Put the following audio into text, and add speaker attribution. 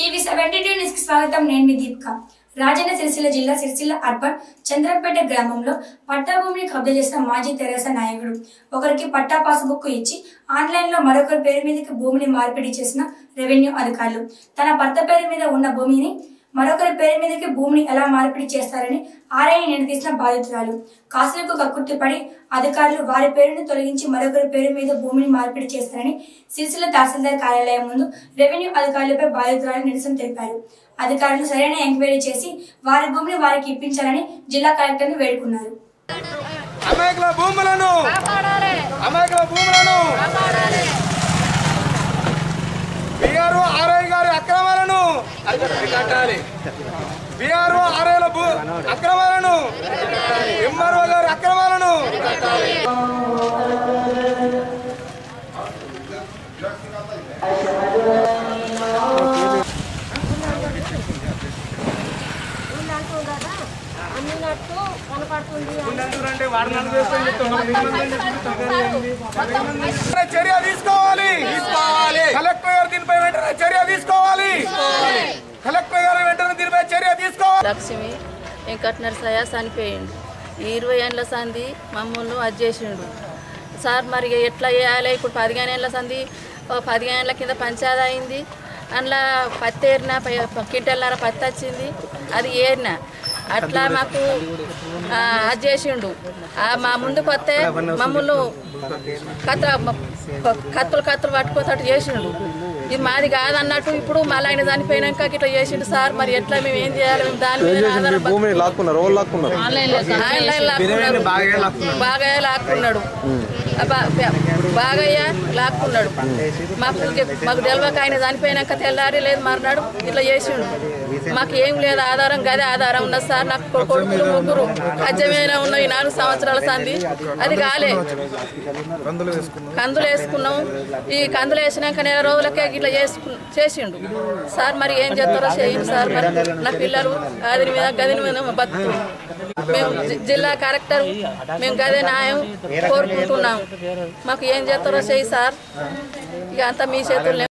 Speaker 1: TV seventy two news కి స్వాగతం నేను మీ దీపిక రాజన్న సిరిసిల్ల జిల్లా సిరిసిల్ల అర్బన్ చంద్రంపేట గ్రామంలో పట్టా భూమిని కబ్జా చేసిన మాజీ తెరాస నాయకుడు ఒకరికి పట్టా పాస్బుక్ ఇచ్చి ఆన్లైన్ లో మరొకరి పేరు మీదకి భూమిని మార్పిడి చేసిన రెవెన్యూ అధికారులు తన భర్త పేరు మీద ఉన్న భూమిని మరొకరి పేరు మీదకి భూమిని ఎలా మార్పిడి చేస్తారని ఆర్ఐని నిలదీసిన బాధితురాలు కాసులకు కక్కుర్తిపడి అధికారులు వారి పేరును తొలగించి మరొకరి పేరు మీద భూమిని మార్పిడి చేస్తారని సిరిసిల్ల తహసీల్దార్ కార్యాలయం ముందు రెవెన్యూ అధికారులపై బాధితురాలు నిరసన తెలిపారు అధికారులు సరైన ఎంక్వైరీ చేసి వారి భూమిని వారికి ఇప్పించాలని జిల్లా కలెక్టర్ను వేడుకున్నారు
Speaker 2: అమాయకుల భూములను అమాయకుల భూములను బీఆర్ఓ ఆర్ఐ గారి అక్రమాలను బీఆర్ఓ ఆర్ఐల భూ అక్రమాలను ఎంఆర్ఓ గారి అక్రమాలను
Speaker 3: ఉన్నట్టు కదా అమ్మినట్టు కనపడుతుంది
Speaker 2: చర్య తీసుకోవాలి కలెక్టర్ గారు దీనిపై వెంటనే చర్య తీసుకోవాలి కలెక్టర్ గారు వెంటనే దీనిపై చర్య తీసుకోవాలి
Speaker 4: లక్ష్మి వెంకటనరసయ్య చనిపోయిండు ఈ ఇరవై ఏళ్ళ సంది మమ్మల్ని అది చేసిండు సార్ మరి ఎట్లా చేయాలి ఇప్పుడు పదిహేను ఏళ్ళ సంది ఓ పదిహేను ఏళ్ళ కింద పంచాయతీ అయింది అందులో పత్తి ఏరిన కింటెల్లార పత్తి వచ్చింది అది ఏరిన అట్లా మాకు ఆ, అది చేసిండు ఆ, మా ముందుకు వస్తే మమ్మల్ని కత్త కత్తులు కత్తులు పట్టుకోతట్టు చేసిండు ఇది మాది కాదన్నట్టు ఇప్పుడు మళ్ళీ ఆయన చనిపోయినాక ఇట్లా చేసిండు సార్ మరి ఎట్లా మేము ఏం చేయాలి మేము దాని మీద ఆధారపడి
Speaker 5: భూమిని లాక్కున్నారు ఎవరు లాక్కున్నారు
Speaker 4: ఆన్లైన్ లాక్కున్నాడు బాగా లాక్కున్నాడు ఆ బా- బాగయ్య లాక్కున్నాడు మాకు మాకు తెలియక ఆయన చనిపోయినాక తెల్లారి లేదు మర్నాడు ఇట్లా చేసిండు మాకు ఏం లేదు ఆధారం గదే ఆధారం ఉన్నది సార్ నాకు కొ- కొడుకులు ముగ్గురు ఖచ్చితమైన ఉన్న ఈ నాలుగు సంవత్సరాల సంది అది కాలే కందులు వేసుకున్నాం ఈ కందులు వేసినాక నెల రోజులకే ఇట్లా చేసుకు చేసిండు సార్ మరి ఏం చేస్తారో చేయండి సార్ మరి నా పిల్లలు గదిని మీద గదిని మీద బతుకు మేము జి- జిల్లా కలెక్టర్ మేము గదే న్యాయం కోరుకుంటున్నాం మాకు ఏం చేస్తారో చేయి సార్ ఇక అంతా మీ చేతుల్లో